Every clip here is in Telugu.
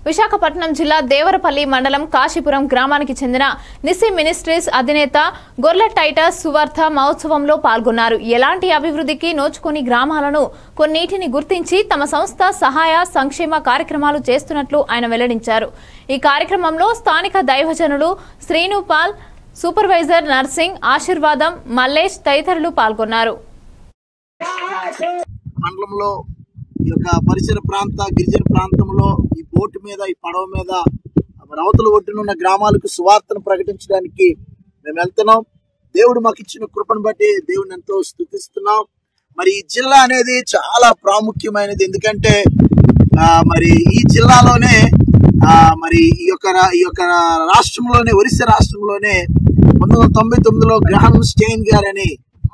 విశాఖపట్నం జిల్లా దేవరపల్లి మండలం కాశీపురం గ్రామానికి చెందిన నిసి మినిస్ట్రీస్ అధినేత గొర్ల టైటస్ సువార్త మహోత్సవంలో పాల్గొన్నారు ఎలాంటి అభివృద్ధికి నోచుకుని గ్రామాలను కొన్నిటిని గుర్తించి తమ సంస్థ సహాయ సంక్షేమ కార్యక్రమాలు చేస్తున్నట్లు ఆయన వెల్లడించారు ఈ కార్యక్రమంలో స్థానిక దైవజనులు శ్రీనుపాల్ సూపర్వైజర్ నర్సింగ్ ఆశీర్వాదం మల్లేష్ తదితరులు పాల్గొన్నారు మండలంలో ఈ యొక్క పరిసర ప్రాంత గిరిజన ప్రాంతంలో ఈ బోటు మీద ఈ పడవ మీద మరి అవతల ఒడ్డున ఉన్న గ్రామాలకు సువార్తను ప్రకటించడానికి మేము వెళ్తున్నాం దేవుడు మాకు ఇచ్చిన కృపను బట్టి దేవుడిని ఎంతో స్థుతిస్తున్నాం మరి ఈ జిల్లా అనేది చాలా ప్రాముఖ్యమైనది ఎందుకంటే ఆ, మరి ఈ జిల్లాలోనే ఆ, మరి ఈ యొక్క రా- ఈ యొక్క రాష్ట్రంలోనే ఒరిస్సా రాష్ట్రంలోనే పంతొమ్మిది వందల తొంభై తొమ్మిదిలో గ్రహం స్టెయిన్ గారని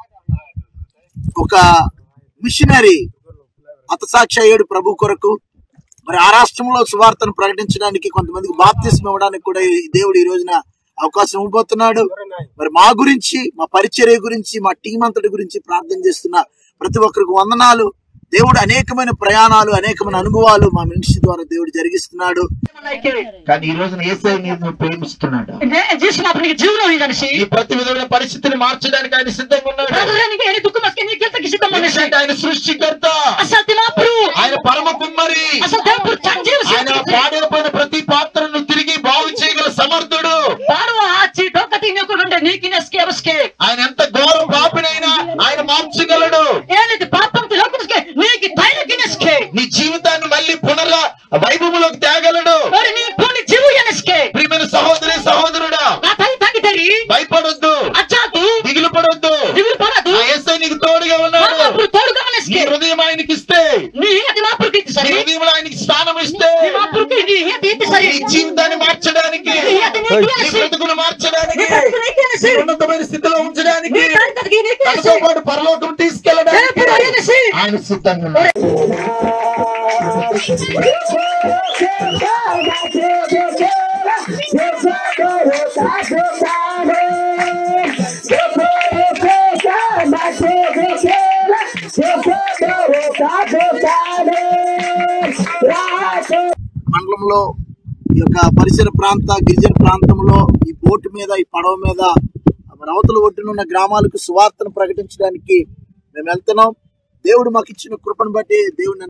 ఒక మిషనరీ హతసాక్షి అయ్యాడు ప్రభు కొరకు మరి ఆ రాష్ట్రంలో సువార్తను ప్రకటించడానికి కొంతమందికి బాప్తిస్మ ఇవ్వడానికి కూడా ఈ దేవుడు ఈ రోజున అవకాశం ఇవ్వబోతున్నాడు మరి మా గురించి మా పరిచర్య గురించి మా టీం అంతటి గురించి ప్రార్థన చేస్తున్న ప్రతి ఒక్కరికి వందనాలు దేవుడు అనేకమైన ప్రయాణాలు అనేకమైన అనుభవాలు మా మనిషి ద్వారా దేవుడు జరిగిస్తున్నాడు కానీ ఈ రోజున ఏసై నేను ప్రేమిస్తున్నాడు न्याय जिस अपने जीवन हो जाने से ఈ ప్రతి విధమైన పరిస్థితిని మార్చడానికి ఆయన సిద్ధంగా ఉన్నాడు రాజధాని కి ఎన్ని దుఃఖం మస్కి నీ కింద కిసి దమ్మనే ఎందుకంటే ఆయన సృష్టికర్త అసలు తిమాపురు ఆయన పరమ కుమ్మరి అసలు దేవుడు చంజీవ ఆయన పాడైపోయిన ప్రతి పాత్రను తిరిగి బాగు చేయగల సమర్థుడు పాడు ఆచి డొక్కటి నీకు నుండి నీకి నెస్కే అవస్కే ఆయన ఎంత ఘోర పాపినైనా ఆయన మార్చగలడు ఏలిది పాపం తిలోకుస్కే నీకి ధైర్యకి నెస్కే నీ జీవితాన్ని మళ్ళీ పునర వైభవంలోకి తేగలడు మరి నీ పూని జీవు ఎనస్కే ప్రియమైన సహోదరి సహోదరుడా నా తల్లి తంగి తెరి భయపడొద్దు అచ్చాదు దిగులు పడొద్దు దిగులు పడదు ఆ యేసై నీకు తోడుగా ఉన్నాడు అప్పుడు తోడుగా నీ నెస్కే హృదయం ఆయనకి ఇస్తే నీ అది మాపురు కిట్టి నీ సరి హృదయంలో ఆయనకి స్థానం ఇస్తే నీ మాపురు కి నీ హేతి ఇట్టి సరి నీ జీవితాన్ని మార్చడానికి నీ హేతి నీకి నీ ఎనసి బ్రతుకును మార్చడానికి నీ బ్రతుకు నీకి ఎనసి. నీ ఉన్నతమైన స్థితిలో ఉంచడానికి నీ తండ్రికి నీకి తనతో ఎనసి పాటు పరలోకం తీసుకెళ్ళడానికి దేవుడు ఎనసి ఆయన సిద్ధంగా ఉన్నాడు మండలంలో ఈ యొక్క పరిసర ప్రాంత గిరిజన ప్రాంతంలో ఈ బోటు మీద ఈ పడవ మీద మరి అవతల ఒడ్డున ఉన్న గ్రామాలకు సువార్తను ప్రకటించడానికి మేము వెళ్తున్నాం దేవుడు మాకు ఇచ్చిన కృపను బట్టి దేవుడిని